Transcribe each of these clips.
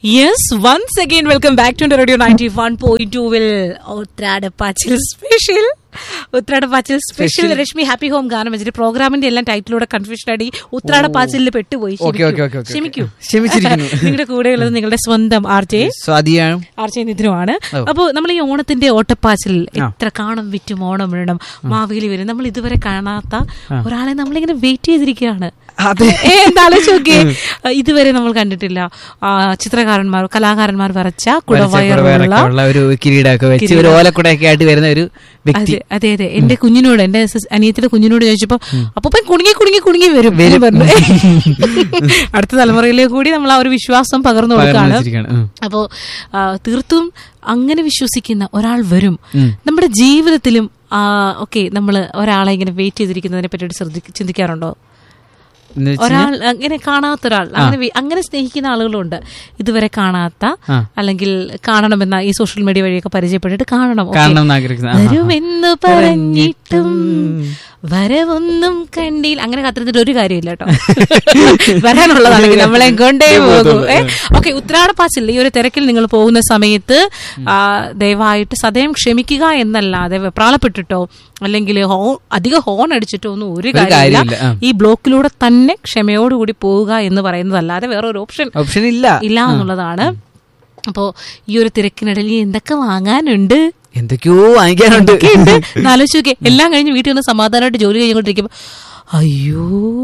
Yes once again welcome back to radio ninety one point two will ഉത്രാടപ്പാച്ചിൽ special ഉത്രാടപ്പാച്ചിൽ special Reshmi happy home ഗാനം വെച്ചിട്ട് പ്രോഗ്രാമിന്റെ എല്ലാം ടൈറ്റിലൂടെ കൺഫ്യൂഷൻ അടി ഉത്രാടപ്പാച്ചിലിൽ പെട്ടുപോയി ഓക്കെ ഓക്കെ ഓക്കെ ഓക്കെ ക്ഷമിക്കൂ ക്ഷമിച്ചിരിക്കുന്നു നിങ്ങളുടെ കൂടെയുള്ളത് നിങ്ങളുടെ സ്വന്തം ആർ ജെ സ്വാതിയാണ് ആർച്ചെ നിതിനുമാണ് ഓ. അപ്പോ നമ്മൾ ഈ ഓണത്തിന്റെ ഓട്ടപ്പാച്ചിൽ ആ. എത്ര കാണം വിറ്റും ഓണം വിടണം മാവേലി വരും നമ്മൾ ഇതുവരെ കാണാത്ത ആ. ഒരാളെ നമ്മളിങ്ങനെ വെയിറ്റ് ചെയ്തിരിക്കുകയാണ് അതെ. ഏ, എന്താ ആലോചിച്ച് നോക്കിയേ ഇതുവരെ നമ്മൾ കണ്ടിട്ടില്ല ആ, ചിത്രകാരന്മാർ കലാകാരന്മാർ വരച്ച കുടവയറുള്ള ഉള്ള ഒരു കിരീടമൊക്കെ വെച്ച് ഒരു ഓലക്കുടയൊക്കെ ആയിട്ട് വരുന്ന ഒരു വ്യക്തി അതെ അതെ അതെ എന്റെ കുഞ്ഞിനോട് എന്റെ സിസ്- അനിയത്തിന്റെ കുഞ്ഞിനോട് ചോദിച്ചപ്പോ അപ്പൊ കുണുങ്ങി കുണുങ്ങി കുണുങ്ങി വരും എന്ന് പറഞ്ഞു. അടുത്ത തലമുറയിലേക്ക് കൂടി നമ്മൾ ആ ഒരു വിശ്വാസം പകർന്നു പകർന്നു കൊടുക്കുകയാണ് വെച്ചിരിക്കുകയാണ്. ഉം. അപ്പോ ആ, തീർത്തും അങ്ങനെ വിശ്വസിക്കുന്ന ഒരാൾ വരും ഉം. നമ്മുടെ ജീവിതത്തിലും ഓക്കെ നമ്മൾ ഒരാളെ ഇങ്ങനെ വെയിറ്റ് ചെയ്തിരിക്കുന്നതിനെ പറ്റിയിട്ട് ശ്രദ്ധി ചിന്തിക്കാറുണ്ടോ എന്ന് വെച്ച് ഒരാൾ അങ്ങനെ കാണാത്ത ഒരാൾ അങ്ങനെ വി- അങ്ങനെ സ്നേഹിക്കുന്ന ആളുകളുണ്ട് ഇതുവരെ കാണാത്ത ആ. അല്ലെങ്കിൽ കാണണമെന്ന ഈ സോഷ്യൽ മീഡിയ വഴിയൊക്കെ പരിചയപ്പെട്ടിട്ട് കാണണം okay. കാണണം എന്ന് ആഗ്രഹിക്കുന്ന ആ, ആ, ആ. വരുമെന്ന് പറഞ്ഞിട്ടും വരവൊന്നും കണ്ടിൽ അങ്ങനെ കത്തിരുന്നിട്ട് ഒരു കാര്യമില്ല കേട്ടോ വരാനുള്ളതാണെങ്കിൽ നമ്മളെ കൊണ്ടേ പോകും ഓക്കെ ഉത്രാടപ്പാച്ചിൽ ഈ ഒരു തിരക്കിൽ നിങ്ങൾ പോകുന്ന സമയത്ത് ആ, ദയവായിട്ട് സദയം ക്ഷമിക്കുക എന്നല്ലാതെ വെപ്രാളപ്പെട്ടിട്ടോ അല്ലെങ്കിൽ ഹോ അധിക ഹോൺ അടിച്ചിട്ടോ ഒന്നും ഒരു കാര്യമില്ല കാര്യമില്ല, ആ. ഈ ബ്ലോക്കിലൂടെ തന്നെ ക്ഷമയോടുകൂടി പോവുക എന്ന് പറയുന്നതല്ലാതെ വേറെ ഒരു ഓപ്ഷൻ ഓപ്ഷൻ ഇല്ല ഇല്ല എന്നുള്ളതാണ് അപ്പോ ഈ ഒരു തിരക്കിനിടയിൽ എന്തൊക്കെ വാങ്ങാനുണ്ട് എന്തൊക്കെയോ വാങ്ങിക്കാനുണ്ട് ഉണ്ട് ആലോചിച്ച് നോക്കിയേ എല്ലാം കഴിഞ്ഞ് വീട്ടിൽ നിന്ന് സമാധാനമായിട്ട് ജോലി കഴിഞ്ഞുകൊണ്ടിരിക്കുമ്പോ അയ്യോ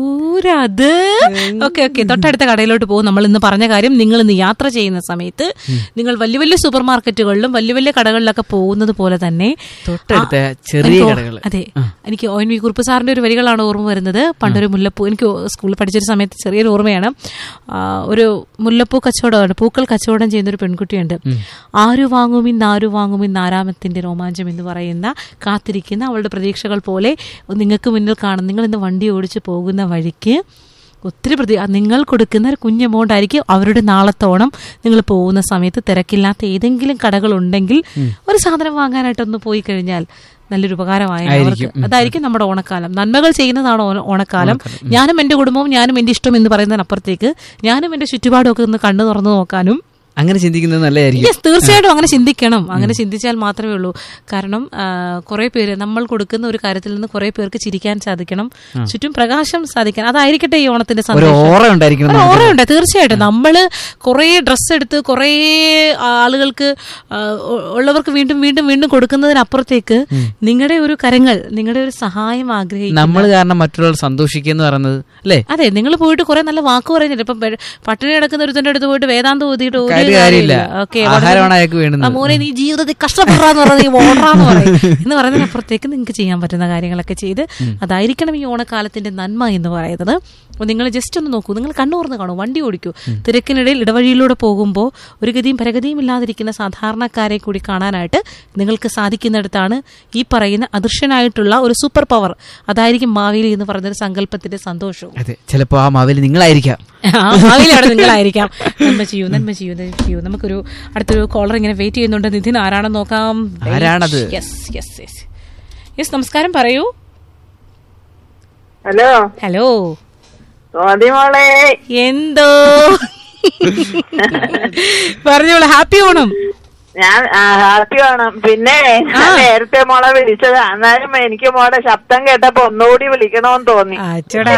അത് ഓക്കെ ഓക്കെ തൊട്ടടുത്ത കടയിലോട്ട് പോകും നമ്മൾ ഇന്ന് പറഞ്ഞ കാര്യം നിങ്ങൾ ഇന്ന് യാത്ര ചെയ്യുന്ന സമയത്ത് നിങ്ങൾ വലിയ വലിയ സൂപ്പർ മാർക്കറ്റുകളിലും വലിയ വലിയ കടകളിലൊക്കെ പോകുന്നത് പോലെ തന്നെ തൊട്ടടുത്ത ആ, ചെറിയ എനിക്ക് ഓ- കടകള്. അതെ എനിക്ക് ഒ എൻ വി കുറുപ്പ് സാറിന്റെ ഒരു വരികളാണ് ഓർമ്മ വരുന്നത് പണ്ടൊരു മുല്ലപ്പൂ എനിക്ക് സ്കൂളിൽ പഠിച്ചൊരു സമയത്ത് ചെറിയൊരു ഓർമ്മയാണ് ആ, ഒരു മുല്ലപ്പൂ കച്ചവടമാണ് പൂക്കൾ കച്ചവടം ചെയ്യുന്ന ഒരു പെൺകുട്ടിയുണ്ട് ആരു വാങ്ങുമിന്ന് ആരു വാങ്ങുമിന്ന് ആരാമത്തിന്റെ രോമാഞ്ചം എന്ന് പറയുന്ന കാത്തിരിക്കുന്ന അവളുടെ പ്രതീക്ഷകൾ പോലെ നിങ്ങൾക്ക് മുന്നിൽ കാണും നിങ്ങൾ ഇന്ന് വണ്ടി ഓടിച്ച് പോകുന്ന വഴിക്ക് ഒത്തിരി പ്രതി ആ നിങ്ങൾ കൊടുക്കുന്ന ഒരു കുഞ്ഞ് എമൗണ്ട് ആയിരിക്കും അവരുടെ നാളത്തെ ഓണം നിങ്ങൾ പോകുന്ന സമയത്ത് തിരക്കില്ലാത്ത ഏതെങ്കിലും കടകളുണ്ടെങ്കിൽ ഒരു സാധനം വാങ്ങാനായിട്ടൊന്ന് പോയി കഴിഞ്ഞാൽ നല്ലൊരു ഉപകാരമായ അവർക്ക് അതായിരിക്കും നമ്മുടെ ഓണക്കാലം നന്മകൾ ചെയ്യുന്നതാണ് ഓണ- ഓണക്കാലം ഞാനും എന്റെ കുടുംബവും ഞാനും എന്റെ ഇഷ്ടം എന്ന് പറയുന്നതിനപ്പുറത്തേക്ക് ഞാനും എന്റെ ചുറ്റുപാടും ഒക്കെ ഒന്ന് കണ്ണു തുറന്നു നോക്കാനും അങ്ങനെ ചിന്തിക്കുന്നത് നല്ലതായിരിക്കും യെസ് തീർച്ചയായിട്ടും അങ്ങനെ ചിന്തിക്കണം അങ്ങനെ ചിന്തിച്ചാൽ മാത്രമേ ഉള്ളൂ കാരണം കുറെ പേര് നമ്മൾ കൊടുക്കുന്ന ഒരു കാര്യത്തിൽ നിന്ന് കുറെ പേർക്ക് ചിരിക്കാൻ സാധിക്കണം ചുറ്റും പ്രകാശം സാധിക്കണം അതായിരിക്കട്ടെ ഈ ഓണത്തിന്റെ ഒരു സന്ദേശം ഓറ ഉണ്ടായിരിക്കണം ഒരു നമുക്ക്. ഓർമ്മയുണ്ട് തീർച്ചയായിട്ടും നമ്മള് കുറേ ഡ്രസ്സ് എടുത്ത് കുറേ ആളുകൾക്ക് ആ, ഉ- ഉള്ളവർക്ക് വീണ്ടും വീണ്ടും വീണ്ടും കൊടുക്കുന്നതിനപ്പുറത്തേക്ക് നിങ്ങളുടെ ഒരു കരങ്ങൾ നിങ്ങളുടെ ഒരു സഹായം ആഗ്രഹിക്കും നമ്മൾ കാരണം മറ്റുള്ളവർ സന്തോഷിക്കുക എന്ന് പറയുന്നത് അല്ലേ അതെ നിങ്ങൾ പോയിട്ട് കുറെ നല്ല വാക്ക് പറയുന്നില്ല ഇപ്പൊ പെ- പട്ടിണി കിടക്കുന്ന ഒരുത്തന്റെ അടുത്ത് പോയിട്ട് വേദാന്തം ഓതിയിട്ട് ഒരു കാര്യം കാര്യമില്ല. ഓക്കെ ആഹാരമാണ് അയാൾക്ക് വേണ്ടുന്നത്. മോനെ നീ ജീവിതത്തിൽ കഷ്ടപ്പെടാന്ന് പറഞ്ഞ ഓടാന്ന് പറയും എന്ന് പറയുന്നതിനപ്പുറത്തേക്ക് നിങ്ങൾക്ക് ചെയ്യാൻ പറ്റുന്ന കാര്യങ്ങളൊക്കെ ചെയ്ത് അതായിരിക്കണം ഈ ഓണക്കാലത്തിന്റെ നന്മ എന്ന് പറയുന്നത് അപ്പോൾ നിങ്ങൾ ജസ്റ്റ് ഒന്ന് നോക്കൂ നിങ്ങൾ കണ്ണുറന്ന് കാണൂ വണ്ടി ഓടിക്കൂ തിരക്കിനിടയിൽ ഇടവഴിയിലൂടെ പോകുമ്പോൾ ഒരു ഗതിയും പരഗതിയും ഇല്ലാതിരിക്കുന്ന സാധാരണക്കാരെ കൂടി കാണാനായിട്ട് നിങ്ങൾക്ക് സാധിക്കുന്നിടത്താണ് ഈ പറയുന്ന അദൃശ്യനായിട്ടുള്ള ഒരു സൂപ്പർ പവർ അതായിരിക്കും മാവേലി എന്ന് പറയുന്ന ഒരു സങ്കല്പത്തിന്റെ സന്തോഷവും അതെ ചിലപ്പോ ആ മാവേലി നിങ്ങളായിരിക്കാം ആ, ഭാവിയിൽ അവിടെ നിങ്ങളായിരിക്കാം നന്മ ചെയ്യൂ നന്മ ചെയ്യൂ നന്മ ചെയ്യൂ നമുക്കൊരു അടുത്തൊരു കോളർ ഇങ്ങനെ വെയിറ്റ് ചെയ്യുന്നുണ്ട് നിതിൻ ആരാണെന്ന് നോക്കാം ആരാണത്? യെസ് യെസ് യെസ് യെസ് നമസ്കാരം പറയൂ ഹലോ ഹലോ സ്വാതി മോളെ എന്തോ പറഞ്ഞോളൂ ഹാപ്പി ഓണം ഞാൻ ആ, ഹാപ്പി വേണം പിന്നെ ഞാൻ നേരത്തെ മോളെ വിളിച്ചത് എന്നാലും എനിക്ക് മോളെ ശബ്ദം കേട്ടപ്പോ ഒന്നുകൂടി വിളിക്കണമെന്ന് തോന്നി അച്ചടാ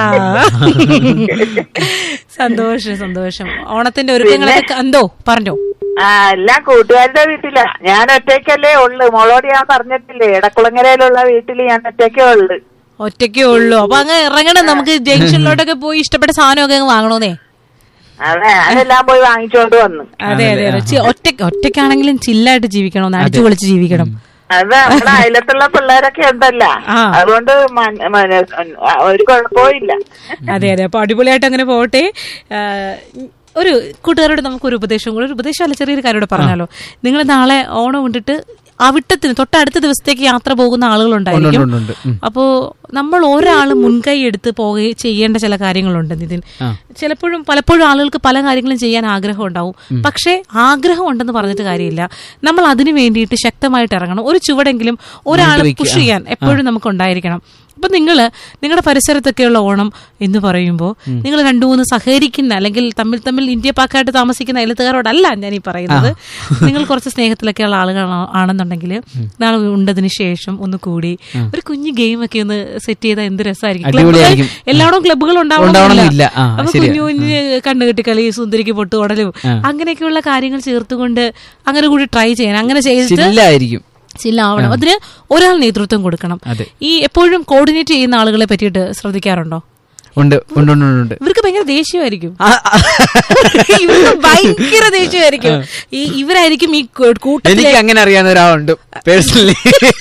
സന്തോഷം സന്തോഷം ഓണത്തിന്റെ ഒരുക്കങ്ങളൊക്കെ എന്തോ പറഞ്ഞോ ആ എല്ലാം കൂട്ടുകാരുടെ വീട്ടിലാ ഞാൻ ഒറ്റയ്ക്കല്ലേ ഉള്ളു മോളോട് ഞാൻ പറഞ്ഞിട്ടില്ലേ എടക്കുളങ്ങരയിലുള്ള വീട്ടിൽ ഞാൻ ഒറ്റയ്ക്കേ ഉള്ളു ഒറ്റയ്ക്കേ ഉള്ളൂ അപ്പൊ അങ്ങ് ഇറങ്ങണം നമുക്ക് ജംഗ്ഷനിലോട്ടൊക്കെ പോയി ഇഷ്ടപ്പെട്ട സാധനമൊക്കെ അങ്ങ് വാങ്ങണോന്നേ അതെ അതെല്ലാം പോയി വാങ്ങിച്ചോണ്ട് വന്നു അതെ അതെ അതെ ചി- ഒറ്റ ഒറ്റയ്ക്കാണെങ്കിലും ചില്ലായിട്ട് ജീവിക്കണം ഒന്ന് അടിച്ചു പൊളിച്ച് ജീവിക്കണം അത് നമ്മുടെ അയലത്തുള്ള പിള്ളേരൊക്കെ ഉണ്ടല്ലോ ആ. അതുകൊണ്ട് മൻ- മന- ഒരു കുഴപ്പവും ഇല്ല അതെ അതെ അപ്പൊ അടിപൊളിയായിട്ട് അങ്ങനെ പോട്ടെ ആ, ഒരു കൂട്ടുകാരോട് നമുക്ക് ഒരു ഉപദേശം കൂടെ ഒരു ഉപദേശം അല്ല ചെറിയൊരു കാര്യം കൂടെ പറഞ്ഞാലോ നിങ്ങൾ നാളെ ഓണം കൊണ്ടിട്ട് അവിട്ടത്തിന് തൊട്ടടുത്ത ദിവസത്തേക്ക് യാത്ര പോകുന്ന ആളുകളുണ്ടായിരിക്കും ഉണ്ട്, ഉണ്ട്, ഉണ്ട്. ഉം. അപ്പോ നമ്മൾ ഒരാൾ മുൻകൈ എടുത്ത് പോവുകയും ചെയ്യേണ്ട ചില കാര്യങ്ങളുണ്ട് നിതിൻ ആ. ചിലപ്പോഴും പലപ്പോഴും ആളുകൾക്ക് പല കാര്യങ്ങളും ചെയ്യാൻ ആഗ്രഹം ഉണ്ടാവും പക്ഷേ ആഗ്രഹം ഉണ്ടെന്ന് പറഞ്ഞിട്ട് കാര്യമില്ല നമ്മൾ അതിനു വേണ്ടിയിട്ട് ശക്തമായിട്ട് ഇറങ്ങണം ഒരു ചുവടെങ്കിലും ഒരാൾ വെക്കുക. പുഷ് ചെയ്യാൻ എപ്പോഴും നമുക്ക് ഉണ്ടായിരിക്കണം അപ്പൊ നിങ്ങള് നിങ്ങളുടെ പരിസരത്തൊക്കെയുള്ള ഓണം എന്ന് പറയുമ്പോൾ നിങ്ങൾ രണ്ടു മൂന്ന് സഹകരിക്കുന്ന അല്ലെങ്കിൽ തമ്മിൽ തമ്മിൽ ഇന്ത്യ പാക്കായിട്ട് താമസിക്കുന്ന എഴുത്തുകാരോടല്ല ഞാൻ ഈ പറയുന്നത് നിങ്ങൾ കുറച്ച് സ്നേഹത്തിലൊക്കെയുള്ള ആളുകൾ ആണെന്നുണ്ടെങ്കിൽ നാളെ ഉണ്ടതിന് ശേഷം ഒന്ന് കൂടി ഒരു കുഞ്ഞു ഗെയിം ഒക്കെ ഒന്ന് സെറ്റ് ചെയ്താൽ എന്ത് രസമായിരിക്കും അടിപൊളിയായിരിക്കും. ക്ലബ്ബുകൾ എല്ലായിടവും ക്ലബ്ബുകൾ ഉണ്ടാവണമെന്നില്ല. ആ, അപ്പൊ ശരിയാ. കുഞ്ഞു കുഞ്ഞ് കണ്ണുകെട്ടിക്കളി സുന്ദരിക്ക് പൊട്ടുകൊടലും അങ്ങനെയൊക്കെയുള്ള കാര്യങ്ങൾ ചേർത്തുകൊണ്ട് അങ്ങനെ കൂടി ട്രൈ ചെയ്യാൻ അങ്ങനെ ചെയ്തിട്ട് ചില്ലായിരിക്കും ചില്ലാവണം അതിന് ഒരാൾ നേതൃത്വം കൊടുക്കണം അതെ. ഈ എപ്പോഴും കോർഡിനേറ്റ് ചെയ്യുന്ന ആളുകളെ പറ്റിയിട്ട് ശ്രദ്ധിക്കാറുണ്ടോ ഉണ്ട് ഉണ്ട് ഉണ്ട് ഉണ്ട്, ഉണ്ട് ഇവർക്ക് ഭയങ്കര ദേഷ്യമായിരിക്കും ആ, ആ. ഇവർക്ക് ഭയങ്കര ദേഷ്യമായിരിക്കും ഈ ഇവരായിരിക്കും ഈ കൂ- കൂട്ടത്തിലെ എനിക്ക് അങ്ങനെ അറിയാവുന്ന ഒരാളുണ്ട് പേഴ്സണലി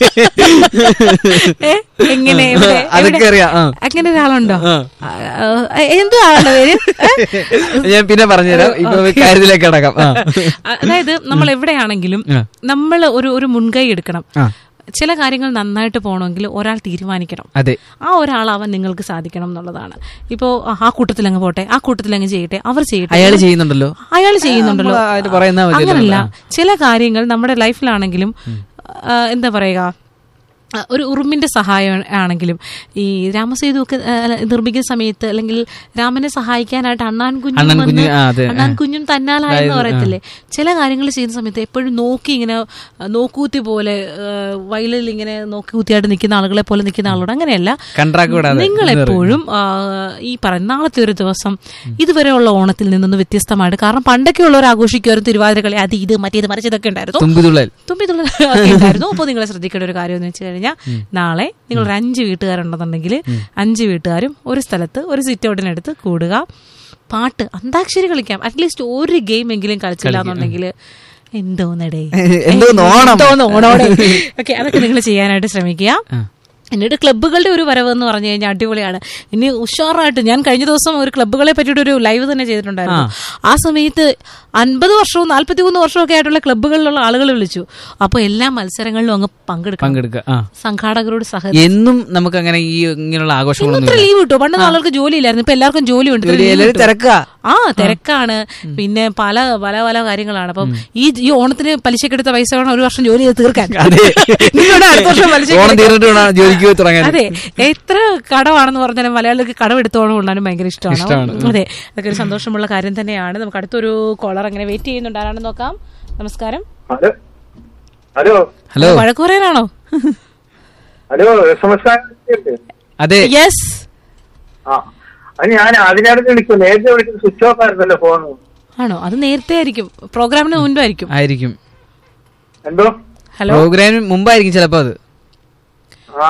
ഏ? എങ്ങനെ എവിടെ? അതൊക്കെ എവിടെ? അറിയാം ആ. അങ്ങനെ ഒരാളുണ്ടോ ആ. ആ, ആ, എന്തോ ആളുടെ പേര് ഏ? ഞാൻ പിന്നെ പറഞ്ഞുതരാം ഇപ്പൊ കാര്യത്തിലേക്ക് അടക്കാം ആ. അതായത് നമ്മൾ എവിടെയാണെങ്കിലും ആ. നമ്മൾ ഒരു ഒരു മുൻകൈ എടുക്കണം ആ. ചില കാര്യങ്ങൾ നന്നായിട്ട് പോകണമെങ്കിൽ ഒരാൾ തീരുമാനിക്കണം അതെ ആ ഒരാളാവാൻ നിങ്ങൾക്ക് സാധിക്കണം എന്നുള്ളതാണ് ഇപ്പോ ആ, ആ കൂട്ടത്തിൽ അങ്ങ് പോട്ടെ ആ കൂട്ടത്തിൽ അങ്ങ് ചെയ്യട്ടെ അവർ ചെയ്യട്ടെ അയാൾ ചെയ്യുന്നുണ്ടല്ലോ അയാൾ ചെയ്യുന്നുണ്ടല്ലോ നമ്മൾ അതിന് പറയുന്നാ മതിയല്ലോ. അങ്ങനല്ല ചില കാര്യങ്ങൾ നമ്മുടെ ലൈഫിലാണെങ്കിലും ആ, എന്താ പറയുക ആ, ഒരു ഉറുമ്പിന്റെ സഹായം ആണെങ്കിലും ഈ രാമസേതു ഒക്കെ ആ, അല്ല, നിർമ്മിക്കുന്ന സമയത്ത് അല്ലെങ്കിൽ രാമനെ സഹായിക്കാനായിട്ട് അണ്ണാൻ കുഞ്ഞും അണ്ണാൻ വന്ന് കുഞ്ഞ്, ആ, അതെ, അണ്ണാൻ ആ. കുഞ്ഞും തന്നാലായെന്ന് പറയത്തില്ലേ ചില കാര്യങ്ങൾ ചെയ്യുന്ന സമയത്ത് എപ്പോഴും നോക്കി ഇങ്ങനെ ആ, നോക്കൂത്തി പോലെ ആ, വയലിൽ ഇങ്ങനെ നോക്കി കൂത്തിയായിട്ട് നിൽക്കുന്ന ആളുകളെ പോലെ നിൽക്കുന്ന ആളോട് അങ്ങനെയല്ല കൺട്രാക്ട് കൂടാതെ നിങ്ങൾ എപ്പോഴും ആ, ഈ പറയുന്ന നാളത്തെ ഒരു ദിവസം ഇതുവരെയുള്ള ഓണത്തിൽ നിന്നൊന്ന് വ്യത്യസ്തമായിട്ട് കാരണം പണ്ടൊക്കെ ഉള്ളവർ ആഘോഷിക്കുമായിരുന്നു തിരുവാതിരകളി അത് ഇത് മറ്റേത് മറിച്ചതൊക്കെ ഉണ്ടായിരുന്നു തുമ്പിതുള്ളൽ തുമ്പിതുള്ള ഒക്കെ ഉണ്ടായിരുന്നു അപ്പോൾ നിങ്ങൾ ശ്രദ്ധിക്കേണ്ട ഒരു കാര്യം എന്ന് വെച്ച് കഴിഞ്ഞാൽ നാളെ നിങ്ങൾ ഒരു അഞ്ച് വീട്ടുകാരുണ്ടെന്നുണ്ടെങ്കിൽ അഞ്ച് വീട്ടുകാരും ഒരു സ്ഥലത്ത് ഒരു സിറ്റ് ഔട്ടിനടുത്ത് കൂടുക പാട്ട് അന്താക്ഷരി കളിക്കാം അറ്റ്ലീസ്റ്റ് ഒരു ഗെയിം എങ്കിലും കളിച്ചില്ല എന്നുണ്ടെങ്കിൽ എന്തോന്നടേ എന്തോന്ന് ഓണം. എന്തോന്ന് ഓണോടെ ഓക്കെ അതൊക്കെ നിങ്ങൾ ചെയ്യാനായിട്ട് ശ്രമിക്കുക ആ. എന്നിട്ട് ക്ലബ്ബുകളുടെ ഒരു വരവ് എന്ന് പറഞ്ഞു കഴിഞ്ഞാൽ അടിപൊളിയാണ് ഇനി ഉഷാറായിട്ട് ഞാൻ കഴിഞ്ഞ ദിവസം ഒരു ക്ലബ്ബുകളെ പറ്റിയിട്ട് ഒരു ലൈവ് തന്നെ ചെയ്തിട്ടുണ്ടായിരുന്നു ആ സമയത്ത് അൻപത് വർഷവും നാല്പത്തി മൂന്ന് വർഷവും ഒക്കെ ആയിട്ടുള്ള ക്ലബ്ബുകളിലുള്ള ആളുകൾ വിളിച്ചു അപ്പോൾ എല്ലാ മത്സരങ്ങളിലും അങ്ങ് പങ്കെടുക്കണം പങ്കെടുക്കുക ആ സംഘാടകരോട് സഹകരിച്ചു എന്നും നമുക്ക് അങ്ങനെ ഈ ഇങ്ങനെയുള്ള ആഘോഷങ്ങളൊന്നും ഇത്ര ലീവ് കിട്ടും പണ്ട് ആളുകൾക്ക് ജോലി ഇല്ലായിരുന്നു ഇപ്പൊ എല്ലാവർക്കും ജോലി ഉണ്ട് ഇത്ര leave എല്ലാവരും കിട്ടും. തിരക്കുക ആ തിരക്കാണ് പിന്നെ പല പല പല കാര്യങ്ങളാണ് അപ്പം ഈ ഈ ഓണത്തിന് പലിശക്കെടുത്ത പൈസ വേണം ഒരു വർഷം ജോലി ചെയ്ത് തീർക്കാൻ അതെ. നിങ്ങളുടെ അടുത്ത വർഷം പലിശക്ക് ഓണം തീർന്നിട്ട് വേണം ജോലിക്ക് പോയി തുടങ്ങാൻ അതെ എത്ര കടമാണെന്ന് പറഞ്ഞാലും മലയാളികൾക്ക് കടമെടുത്ത് ഓണം കൊണ്ടാനും ഭയങ്കര ഇഷ്ടമാണ് ഇഷ്ടമാണ്. അതെ അതൊക്കെ ഒരു സന്തോഷമുള്ള കാര്യം തന്നെയാണ് നമുക്ക് അടുത്തൊരു കോളർ അങ്ങനെ വെയിറ്റ് ചെയ്യുന്നുണ്ട് ആരാണെന്ന് നോക്കാം നമസ്കാരം ഹലോ ഹലോ ഹലോ വഴക്ക് പറയാനാണോ ഹലോ നമസ്കാരം അതെ യെസ് ആ അത് ഞാൻ അതിനടുത്ത് വിളിക്കും നേരത്തെ വിളിച്ചത് സ്വിച്ച് ഓഫ് ആയിരുന്നല്ലോ ഫോൺ ആണോ അത് നേരത്തെ ആയിരിക്കും പ്രോഗ്രാമിന് മുൻപായിരിക്കും ആയിരിക്കും എന്തോ ഹലോ പ്രോഗ്രാമിന് മുമ്പായിരിക്കും ചിലപ്പോ അത് ആ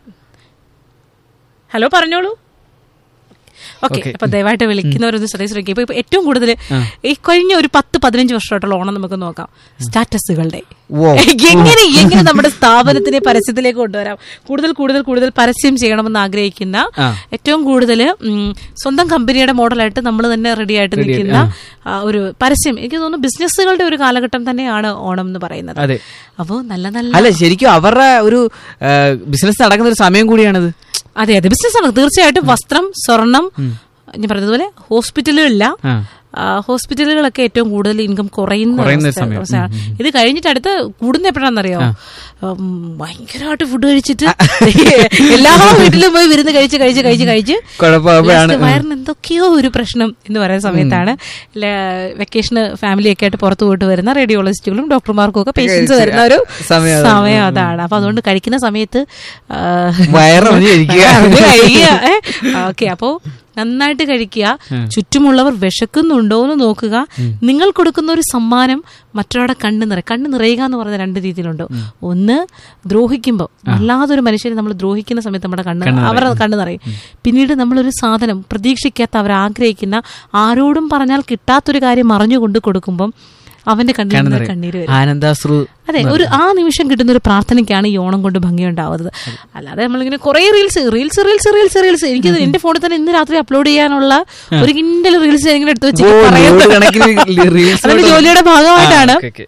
ഹലോ പറഞ്ഞോളൂ ഓക്കെ Okay. അപ്പൊ ദയവായിട്ട് വിളിക്കുന്നവരൊന്ന് ശ്രദ്ധിച്ചിരിക്കും ഇപ്പൊ ഇപ്പൊ ഏറ്റവും കൂടുതൽ ഈ കഴിഞ്ഞ ഒരു പത്ത് പതിനഞ്ച് വർഷമായിട്ടുള്ള ഓണം നമുക്ക് നോക്കാം സ്റ്റാറ്റസുകളുടെ ഓ. എങ്ങനെ എങ്ങനെ നമ്മുടെ സ്ഥാപനത്തിനെ പരസ്യത്തിലേക്ക് കൊണ്ടുവരാം കൂടുതൽ കൂടുതൽ കൂടുതൽ പരസ്യം ചെയ്യണമെന്ന് ആഗ്രഹിക്കുന്ന ആ. ഏറ്റവും കൂടുതൽ സ്വന്തം കമ്പനിയുടെ മോഡലായിട്ട് നമ്മൾ തന്നെ റെഡി ആയിട്ട് Ready ആയിട്ട്, നിൽക്കുന്ന ആ, ഒരു പരസ്യം എനിക്ക് തോന്നുന്നു ബിസിനസ്സുകളുടെ ഒരു കാലഘട്ടം തന്നെയാണ് ഓണം എന്ന് പറയുന്നത് അതെ അപ്പോൾ നല്ല നല്ല അല്ല ശരിക്കും അവരുടെ ഒരു ബിസിനസ് നടക്കുന്ന ഒരു സമയം കൂടിയാണിത് അതെ അതെ ബിസിനസ് ആണ് തീർച്ചയായിട്ടും വസ്ത്രം സ്വർണം ഞാൻ പറഞ്ഞതുപോലെ ഹോസ്പിറ്റലുകളില്ല ആ. ആ, ഹോസ്പിറ്റലുകളൊക്കെ ഏറ്റവും കൂടുതൽ ഇൻകം കുറയുന്ന കുറയുന്ന അവസ്ഥ- സമയം. അവസ്ഥയാണ്. ഇത് കഴിഞ്ഞിട്ട് അടുത്ത് കൂടുന്ന എപ്പോഴാണെന്നറിയോ ഉം, ഭയങ്കരമായിട്ട് ഫുഡ് കഴിച്ചിട്ട് എല്ലാ വീട്ടിലും പോയി വിരുന്ന് കഴിച്ച് കഴിച്ച് കഴിച്ച് കഴിച്ച് കുഴപ്പമാണ് last വയറിന് എന്തൊക്കെയോ ഒരു പ്രശ്നം എന്ന് പറയുന്ന സമയത്താണ് വെക്കേഷന് ഫാമിലിയൊക്കെ ആയിട്ട് പുറത്തു പോയിട്ട് വരുന്ന റേഡിയോളജിസ്റ്റുകളും ഡോക്ടർമാർക്കും ഒക്കെ പേഷ്യൻസ് വരുന്ന ഒരു സമയം അതാണ്. സമയം അതാണ് അപ്പൊ അതുകൊണ്ട് കഴിക്കുന്ന സമയത്ത് ആ, വയറ് ഒഴിഞ്ഞിരിക്കുക. ഓക്കെ അപ്പോ നന്നായിട്ട് കഴിക്കുക ചുറ്റുമുള്ളവർ വിശക്കുന്നുണ്ടോ എന്ന് നോക്കുക നിങ്ങൾ കൊടുക്കുന്ന ഒരു സമ്മാനം മറ്റൊരാളുടെ കണ്ണ് നിറ കണ്ണ് നിറയുക എന്ന് പറഞ്ഞ രണ്ട് രീതിയിലുണ്ട് ഒന്ന് ദ്രോഹിക്കുമ്പോൾ അല്ലാതൊരു മനുഷ്യനെ നമ്മൾ ദ്രോഹിക്കുന്ന സമയത്ത് നമ്മുടെ കണ്ണ് അവരുടെ കണ്ണ് നിറയും പിന്നീട് നമ്മളൊരു സാധനം പ്രതീക്ഷിക്കാത്ത അവർ ആഗ്രഹിക്കുന്ന ആരോടും പറഞ്ഞാൽ കിട്ടാത്തൊരു കാര്യം അറിഞ്ഞുകൊണ്ട് കൊടുക്കുമ്പം അവന്റെ കണ്ണിൽ നിന്ന് കണ്ണീര് വരും ആനന്ദാശ്രു അതെ ഒരു ആ നിമിഷം കിട്ടുന്ന ഒരു പ്രാർത്ഥനയ്ക്കാണ് ഈ ഓണം കൊണ്ട് ഭംഗിയുണ്ടാവുന്നത് അല്ലാതെ നമ്മളിങ്ങനെ കുറെ reels reels reels reels reels എനിക്ക് എന്റെ ഫോണിൽ തന്നെ ഇന്ന് രാത്രി അപ്ലോഡ് ചെയ്യാനുള്ള ഒരു കിൻഡൽ റീൽസ് ഇങ്ങനെ എടുത്ത് വെച്ച് ഓ, പറയുന്നത് നൂറുകണക്കിന് reels അതിന്റെ കൊണ്ട് ജോലിയുടെ ഭാഗമായിട്ടാണ് ആ, okay, okay, ആ.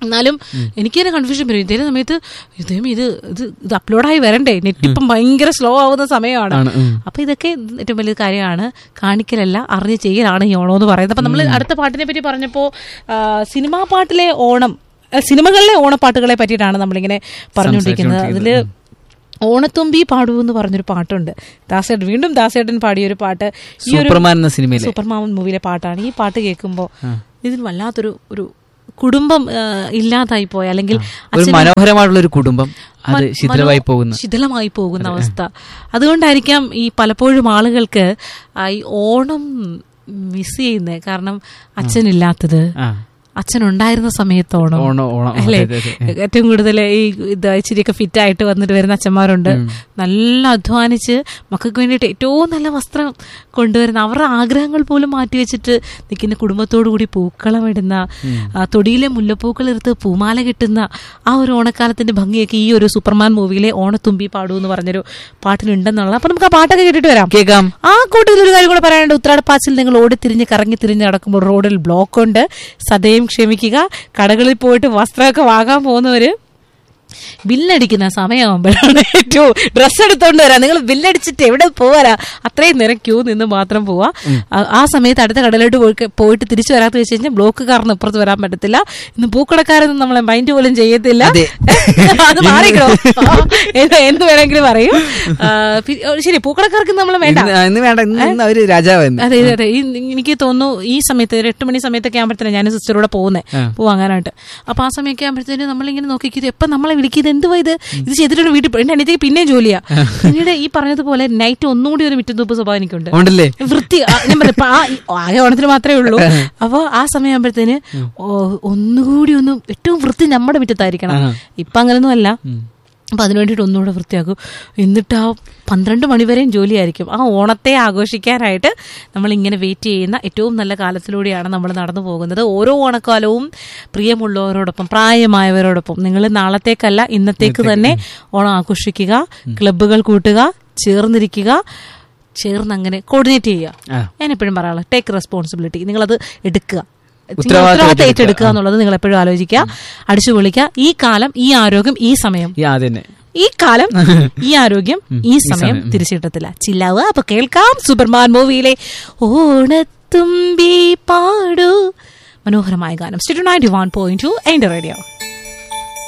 എന്നാലും എനിക്ക് തന്നെ കൺഫ്യൂഷൻ വരും ഇതേ സമയത്ത് ഇതേ ഇത് ഇത് ഇത് അപ്ലോഡായി വരണ്ടേ നെറ്റ് ഇപ്പം ഭയങ്കര സ്ലോ ആവുന്ന സമയമാണ് ആണ്, ഉം. അപ്പൊ ഇതൊക്കെ ഏറ്റവും വലിയ കാര്യമാണ് കാണിക്കലല്ല അറിഞ്ഞ് ചെയ്യലാണ് ഈ ഓണം എന്ന് പറയുന്നത് അപ്പൊ നമ്മൾ അടുത്ത പാട്ടിനെ പറ്റി പറഞ്ഞപ്പോ ആ, സിനിമാ പാട്ടിലെ ഓണം ആ, സിനിമകളിലെ ഓണപ്പാട്ടുകളെ പറ്റിയിട്ടാണ് നമ്മളിങ്ങനെ പറഞ്ഞുകൊണ്ടിരിക്കുന്നത് അതില് ഓണത്തുമ്പി പാടൂ എന്ന് പറഞ്ഞൊരു പാട്ടുണ്ട് ദാസേട്ടൻ വീണ്ടും ദാസേട്ടൻ പാടിയ ഒരു പാട്ട് ഈ ഒരു സൂപ്പർമാൻ എന്ന സിനിമയിലെ സൂപ്പർമാമൻ മൂവിയിലെ പാട്ടാണ് ഈ പാട്ട് കേൾക്കുമ്പോൾ ഇതിൽ വല്ലാത്തൊരു ഒരു കുടുംബം ആ, ഇല്ലാതായി പോയ അല്ലെങ്കിൽ ഒരു മനോഹരമായിട്ടുള്ള ഒരു കുടുംബം അത് മ- ശിഥിലമായി മനോ- പോകുന്നു ശിഥിലമായി പോകുന്ന അവസ്ഥ അതുകൊണ്ടായിരിക്കാം ഈ പലപ്പോഴും ആളുകൾക്ക് ആ ഈ ഓണം മിസ് ചെയ്യുന്നത് കാരണം അച്ഛനില്ലാത്തത് ആ അച്ഛൻ ഉണ്ടായിരുന്ന സമയത്ത് ഓണം ഓണം ഓണം അല്ലേ അതെ, അതെ, അതെ. ഏറ്റവും കൂടുതൽ ഈ ഇത് ഇച്ചിരിയൊക്കെ ഫിറ്റ് ആയിട്ട് വന്നിട്ട് വരുന്ന അച്ഛന്മാരുണ്ട് നല്ല അധ്വാനിച്ച് മക്കൾക്ക് വേണ്ടിയിട്ട് ഏറ്റവും നല്ല വസ്ത്രം കൊണ്ടുവരുന്ന അവരുടെ ആഗ്രഹങ്ങൾ പോലും മാറ്റി വെച്ചിട്ട് നിൽക്കുന്ന കുടുംബത്തോടു കൂടി പൂക്കളം ഇടുന്ന ആ, തൊടിയിലെ മുല്ലപ്പൂക്കൾ എടുത്ത് പൂമാല കെട്ടുന്ന ആ ഒരു ഓണക്കാലത്തിന്റെ ഭംഗിയൊക്കെ ഈ ഒരു സൂപ്പർമാൻ മൂവിയിലെ ഓണത്തുമ്പി പാടൂ എന്ന് പറഞ്ഞൊരു പാട്ടിലുണ്ടെന്നുള്ളത് അപ്പൊ നമുക്ക് ആ പാട്ടൊക്കെ കേട്ടിട്ട് വരാം കേൾക്കാം ആ കൂട്ടത്തിൽ ഒരു കാര്യം കൂടെ പറയാനുണ്ട് ഉത്രാടപ്പാച്ചിൽ നിങ്ങൾ ഓടിത്തിരിഞ്ഞ് കറങ്ങി തിരിഞ്ഞ് നടക്കുമ്പോൾ റോഡിൽ ബ്ലോക്ക് ഉണ്ട് സദയം ക്ഷമിക്കുക കടകളിൽ പോയിട്ട് വസ്ത്രമൊക്കെ വാങ്ങാൻ പോകുന്നവര് ബില്ലടിക്കുന്ന സമയമാകുമ്പോഴാണ് ഏറ്റവും ഡ്രസ്സ് എടുത്തോണ്ട് വരാം നിങ്ങൾ ബില്ലടിച്ചിട്ട് എവിടെ പോവാരാ അത്രയും നേരം ക്യൂ നിന്ന് മാത്രം പോവാ ആ- ആ സമയത്ത് അടുത്ത കടലോട്ട് പോയി- പോയിട്ട് തിരിച്ചു വരാത്ത വെച്ച് കഴിഞ്ഞാൽ ബ്ലോക്ക് കാരണം ഇപ്പുറത്ത് വരാൻ പറ്റത്തില്ല ഇന്ന് പൂക്കടക്കാരൊന്നും നമ്മളെ മൈൻഡ് പോലും ചെയ്യത്തില്ല അതെ. അത് മാറിക്കോ എന്ത് എന്ത് വേണമെങ്കിലും പറയും ആ, പി- ഓ, ശരി പൂക്കടക്കാർക്ക് നമ്മൾ വേണ്ട ഇന്ന് ഇന്ന് വേണ്ട ഇന്ന് ഇന്ന് അവര് രാജാവെന്ന് അതെ അതെ അതെ ഈ- എനിക്ക് തോന്നുന്നു ഈ സമയത്ത് ഒരു എട്ട് മണി സമയത്തൊക്കെ ആകുമ്പോഴത്തേനും ഞാൻ സിസ്റ്ററോടെ പോകുന്നത് ആ. പോവാങ്ങാനായിട്ട് അപ്പൊ ആ സമയമൊക്കെ ആകുമ്പോഴത്തേനും നമ്മളിങ്ങനെ നോക്കിക്കുന്നത് എപ്പം നമ്മളെ വിളിക്കുന്നത് എന്തുവാ ഇത് ഇത് ചെയ്തിട്ടുണ്ട് വീട്ടിൽ പോ- എന്റെ അനിയത്തേക്ക് പിന്നെയും ജോലിയാ പിന്നീട് ഈ പറഞ്ഞതുപോലെ നൈറ്റ് ഒന്നുകൂടി ഒരു മിറ്റത്തൂപ്പ് സ്വഭാവം എനിക്കുണ്ട് ഉണ്ടല്ലേ വൃത്തി ആ, ഞാൻ പറഞ്ഞു ഇപ്പൊ ആ ആകെ ഓണത്തിന് മാത്രമേ ഉള്ളൂ അപ്പൊ ആ സമയമാകുമ്പോഴത്തേന് ഒന്നുകൂടി ഒന്ന് ഏറ്റവും വൃത്തി നമ്മുടെ മുറ്റത്തായിരിക്കണം ആഹാ. ഇപ്പൊ അങ്ങനൊന്നും അല്ല അപ്പൊ അതിനു വേണ്ടിയിട്ട് ഒന്നുകൂടെ വൃത്തിയാക്കും എന്നിട്ട് ആ പന്ത്രണ്ട് മണിവരെയും ജോലിയായിരിക്കും ആ ഓണത്തെ ആഘോഷിക്കാനായിട്ട് നമ്മൾ ഇങ്ങനെ വെയിറ്റ് ചെയ്യുന്ന ഏറ്റവും നല്ല കാലത്തിലൂടെയാണ് നമ്മൾ നടന്നു പോകുന്നത് ഓരോ ഓണക്കാലവും പ്രിയമുള്ളവരോടൊപ്പം പ്രായമായവരോടൊപ്പം നിങ്ങൾ നാളത്തേക്കല്ല ഇന്നത്തേക്ക് തന്നെ ഓണം ആഘോഷിക്കുക ക്ലബ്ബുകൾ കൂട്ടുക ചേർന്നിരിക്കുക ചേർന്ന് അങ്ങനെ കോർഡിനേറ്റ് ചെയ്യുക ആ. ഞാൻ എപ്പോഴും പറയാനുള്ളത് ടേക്ക് റെസ്പോൺസിബിലിറ്റി നിങ്ങളത് എടുക്കുക നിങ്ങൾ ഉത്തരവാദിത്വം ഉത്തരവാദിത്തം ഏറ്റെടുക്കുക. ഏറ്റെടുക്കുക എന്നുള്ളത് നിങ്ങൾ എപ്പോഴും ആലോചിക്കുക അടിച്ചു പൊളിക്കുക ഈ കാലം ഈ ആരോഗ്യം ഈ സമയം ഈ അതന്നെ ഈ കാലം ഈ ആരോഗ്യം ഈ സമയം തിരിച്ചു കിട്ടത്തില്ല ചില്ലാവുക അപ്പൊ കേൾക്കാം സൂപ്പർമാൻ മൂവിയിലെ ഓണത്തുമ്പി പാടൂ മനോഹരമായ ഗാനം state ninety one point two എന്റെ റേഡിയോ